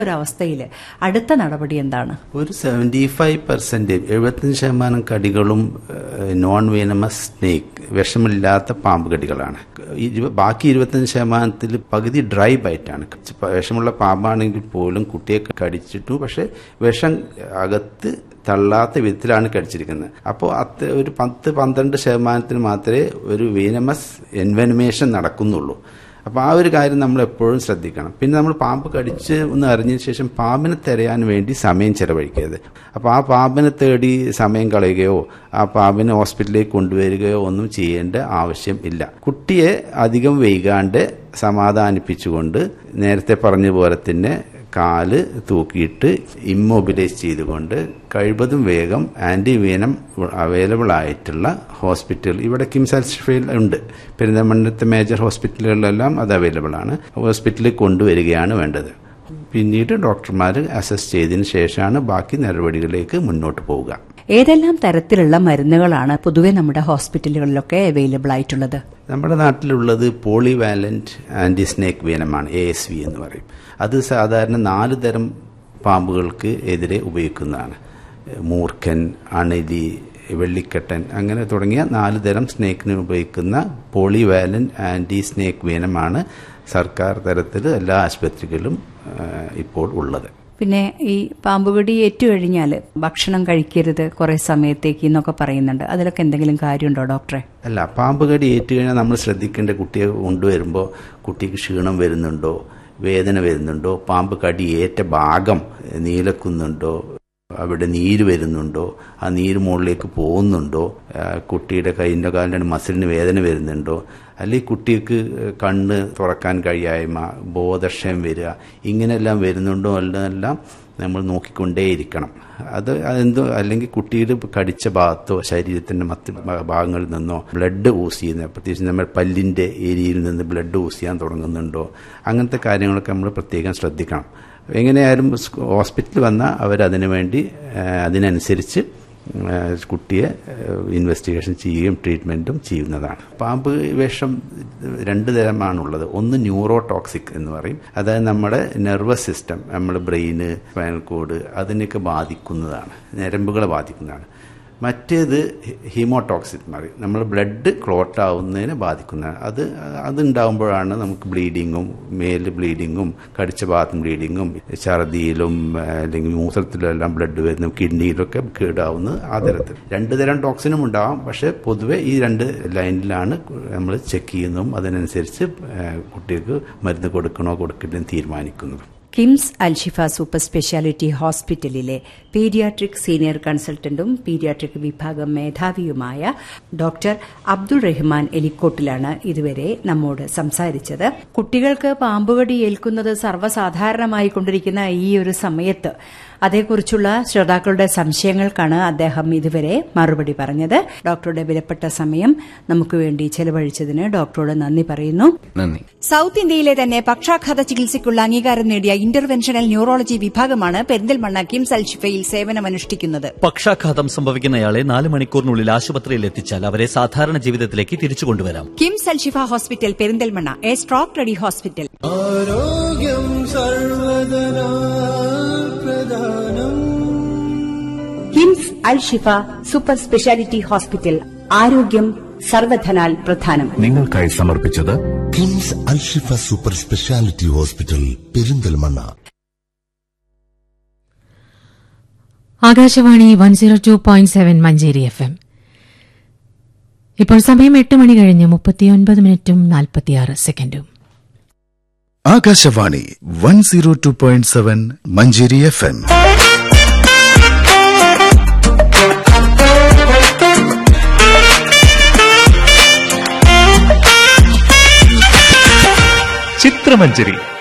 ഒരവസ്ഥയിൽ അടുത്ത നടപടി എന്താണ് ഒരു സെവൻറ്റി ഫൈവ് പെർസെൻറ്റേജ് എഴുപത്തഞ്ച് ശതമാനം കടികളും നോൺ വീനമസ് സ്നേക്ക് വിഷമില്ലാത്ത പാമ്പ് കടികളാണ് ഇരു- ബാക്കി ഇരുപത്തഞ്ച് ശതമാനത്തിൽ പകുതി ഡ്രൈ ബൈറ്റാണ് വിഷമുള്ള പാമ്പാണെങ്കിൽ പോലും കുട്ടിയെ കടിച്ചിട്ടു പക്ഷെ വിഷം അകത്ത് തള്ളാത്ത വിധത്തിലാണ് കടിച്ചിരിക്കുന്നത് അപ്പോൾ അത്ര ഒരു പത്ത് പന്ത്രണ്ട് ശതമാനത്തിന് മാത്രമേ ഒരു വീനമസ് എൻവെനുമേഷൻ നടക്കുന്നുള്ളൂ അപ്പോൾ ആ ഒരു കാര്യം നമ്മൾ എപ്പോഴും ശ്രദ്ധിക്കണം പിന്നെ നമ്മൾ പാമ്പ് കടിച്ച് ഒന്ന് അറിഞ്ഞതിന് ശേഷം പാമ്പിനെ തിരയാൻ വേണ്ടി സമയം ചെലവഴിക്കരുത് അപ്പോൾ ആ പാമ്പിനെ തേടി സമയം കളയുകയോ ആ പാമ്പിനെ ഹോസ്പിറ്റലിലേക്ക് കൊണ്ടുവരികയോ ഒന്നും ചെയ്യേണ്ട ആവശ്യം ഇല്ല കുട്ടിയെ അധികം വൈകാണ്ട് സമാധാനിപ്പിച്ചുകൊണ്ട് നേരത്തെ പറഞ്ഞ പോലെ തന്നെ കാല് തൂക്കിയിട്ട് ഇമ്മൊബിലൈസ് ചെയ്തുകൊണ്ട് കഴിവതും വേഗം ആന്റി വീനം അവൈലബിൾ ആയിട്ടുള്ള ഹോസ്പിറ്റൽ ഇവിടെ കിംസ് അൽഷിഫയിൽ ഉണ്ട് പെരിന്തൽമണ്ണത്തെ മേജർ ഹോസ്പിറ്റലുകളിലെല്ലാം അത് അവൈലബിൾ ആണ് ഹോസ്പിറ്റലിൽ കൊണ്ടുവരികയാണ് വേണ്ടത് പിന്നീട് ഡോക്ടർമാർ അസസ് ചെയ്തതിന് ശേഷമാണ് ബാക്കി നടപടികളിലേക്ക് മുന്നോട്ട് പോവുക ഏതെല്ലാം തരത്തിലുള്ള മരുന്നുകളാണ് പൊതുവെ നമ്മുടെ ഹോസ്പിറ്റലുകളിലൊക്കെ അവൈലബിൾ ആയിട്ടുള്ളത് നമ്മുടെ നാട്ടിലുള്ളത് പോളിവാലന്റ് ആന്റി സ്നേക്ക് വീനമാണ് എ എസ് വി എന്ന് പറയും അത് സാധാരണ നാല് തരം പാമ്പുകൾക്ക് എതിരെ ഉപയോഗിക്കുന്നതാണ് മൂർഖൻ അണലി വെള്ളിക്കെട്ടൻ അങ്ങനെ തുടങ്ങിയ നാല് തരം സ്നേക്കിന് ഉപയോഗിക്കുന്ന പോളിവാലന്റ് ആന്റി സ്നേക്ക് വീനമാണ് സർക്കാർ തലത്തിൽ എല്ലാ ആശുപത്രികളിലും ആ, ഇപ്പോൾ ഉള്ളത് പിന്നെ ഈ പാമ്പുകടി ഏറ്റുകഴിഞ്ഞാൽ ഭക്ഷണം കഴിക്കരുത് കുറെ സമയത്തേക്ക് എന്നൊക്കെ പറയുന്നുണ്ട് അതിലൊക്കെ എന്തെങ്കിലും കാര്യമുണ്ടോ ഡോക്ടറെ അല്ല പാമ്പ് കടി ഏറ്റു കഴിഞ്ഞാൽ നമ്മൾ ശ്രദ്ധിക്കേണ്ട കുട്ടിയെ കൊണ്ടുവരുമ്പോൾ കുട്ടിക്ക് ക്ഷീണം വരുന്നുണ്ടോ വേദന വരുന്നുണ്ടോ പാമ്പ് കടി ഏറ്റ ഭാഗം നീലക്കുന്നുണ്ടോ അവിടെ നീര് വരുന്നുണ്ടോ ആ നീര് മുകളിലേക്ക് പോകുന്നുണ്ടോ ആ, കുട്ടിയുടെ കൈയിൻ്റെ കാലിൻ്റെ മസിലിന് വേദന വരുന്നുണ്ടോ അല്ലെങ്കിൽ കുട്ടിക്ക് കണ്ണ് തുറക്കാൻ കഴിയായ്മ ബോധക്ഷയം വരിക ഇങ്ങനെയെല്ലാം വരുന്നുണ്ടോ എല്ലാം നമ്മൾ നോക്കിക്കൊണ്ടേയിരിക്കണം അത് അതെന്തോ അല്ലെങ്കിൽ കുട്ടിയുടെ കടിച്ച ഭാഗത്തോ ശരീരത്തിന്റെ മറ്റ് ഭാ- ഭാഗങ്ങളിൽ നിന്നോ ബ്ലഡ് ഊസ് ചെയ്യുന്ന പ്രത്യേകിച്ച് നമ്മൾ പല്ലിന്റെ ഏരിയയിൽ നിന്ന് ബ്ലഡ് ഊസ് ചെയ്യാൻ തുടങ്ങുന്നുണ്ടോ അങ്ങനത്തെ കാര്യങ്ങളൊക്കെ നമ്മൾ പ്രത്യേകം ശ്രദ്ധിക്കണം എങ്ങനെയായാലും സ് ഹോസ്പിറ്റലിൽ വന്നാൽ അവരതിനു വേണ്ടി ആ, അതിനനുസരിച്ച് ആ, കുട്ടിയെ ഇൻവെസ്റ്റിഗേഷൻ ചെയ്യുകയും ട്രീറ്റ്മെന്റും ചെയ്യുന്നതാണ് പാമ്പ് വിഷം രണ്ട് തരമാണുള്ളത് ഒന്ന് ന്യൂറോടോക്സിക് എന്ന് പറയും അതായത് നമ്മുടെ നെർവസ് സിസ്റ്റം നമ്മുടെ ബ്രെയിന് സ്പൈനൽ കോഡ് അതിനെയൊക്കെ ബാധിക്കുന്നതാണ് ഞരമ്പുകളെ ബാധിക്കുന്നതാണ് മറ്റേത് ഹീമോടോക്സിക് എന്ന് പറയും നമ്മൾ ബ്ലഡ് ക്ലോട്ട് ആവുന്നതിനെ ബാധിക്കുന്നതാണ് അത് അതുണ്ടാകുമ്പോഴാണ് നമുക്ക് ബ്ലീഡിങ്ങും മേല് ബ്ലീഡിങ്ങും കടിച്ച ഭാഗത്തും ബ്ലീഡിങ്ങും ഛർദിയിലും ആ, അല്ലെങ്കിൽ മൂത്രത്തിലും എല്ലാം ബ്ലഡ് വരുന്നു കിഡ്നിയിലൊക്കെ കേടാവുന്നത് ആ തരത്തിൽ രണ്ട് തരം ടോക്സിനും ഉണ്ടാവാം പക്ഷെ പൊതുവെ ഈ രണ്ട് ലൈനിലാണ് നമ്മൾ ചെക്ക് ചെയ്യുന്നതും അതിനനുസരിച്ച് ആ, കുട്ടികൾക്ക് മരുന്ന് കൊടുക്കണോ കൊടുക്കില്ലെന്ന് തീരുമാനിക്കുന്നത് കിംസ് അൽഷിഫ സൂപ്പർ സ്പെഷ്യാലിറ്റി ഹോസ്പിറ്റലിലെ പീഡിയാട്രിക് സീനിയർ കൺസൾട്ടന്റും പീഡിയാട്രിക് വിഭാഗം മേധാവിയുമായ ഡോക്ടർ അബ്ദുൾ റഹ്മാൻ എലിക്കോട്ടിലാണ് ഇതുവരെ നമ്മോട് സംസാരിച്ചത് കുട്ടികൾക്ക് പാമ്പുകടി ഏൽക്കുന്നത് സർവ്വസാധാരണമായി കൊണ്ടിരിക്കുന്ന ഈ ഒരു സമയത്ത് അതേക്കുറിച്ചുള്ള ശ്രോതാക്കളുടെ സംശയങ്ങൾക്കാണ് അദ്ദേഹം ഇതുവരെ മറുപടി പറഞ്ഞത് ഡോക്ടറുടെ വിലപ്പെട്ട സമയം നമുക്ക് വേണ്ടി ചെലവഴിച്ചതിന് ഡോക്ടറോട് നന്ദി പറയുന്നു നന്ദി സൌത്ത് ഇന്ത്യയിലെ തന്നെ പക്ഷാഘാത ചികിത്സയ്ക്കുള്ള അംഗീകാരം നേടിയ ഇന്റർവെൻഷണൽ ന്യൂറോളജി വിഭാഗമാണ് പെരിന്തൽമണ്ണ കിംസ് അൽഷിഫയിൽ സേവനമനുഷ്ഠിക്കുന്നത് പക്ഷാഘാതം സംഭവിക്കുന്നയാളെ നാല് മണിക്കൂറിനുള്ളിൽ ആശുപത്രിയിൽ എത്തിച്ചാൽ അവരെ സാധാരണ ജീവിതത്തിലേക്ക് തിരിച്ചു കൊണ്ടുവരാം KIMS Alshifa hospital Perinthalmanna a stroke ready hospital ആരോഗ്യം സർവദനാ പ്രധാനം KIMS Alshifa super speciality hospital ആരോഗ്യം സർവധനാൽ പ്രധാനം നിങ്ങൾക്കായി സമർപ്പിച്ചത് KIMS Alshifa super speciality hospital Perinthalmanna Akashvani one zero two point seven Manjeri F M ഇപ്പോൾ സമയം എട്ട് മണി കഴിഞ്ഞ് മുപ്പത്തിയൊൻപത് മിനിറ്റും നാൽപ്പത്തിയാറ് സെക്കൻഡും Akashvani one zero two point seven Manjeri F M ചിത്രമഞ്ചരി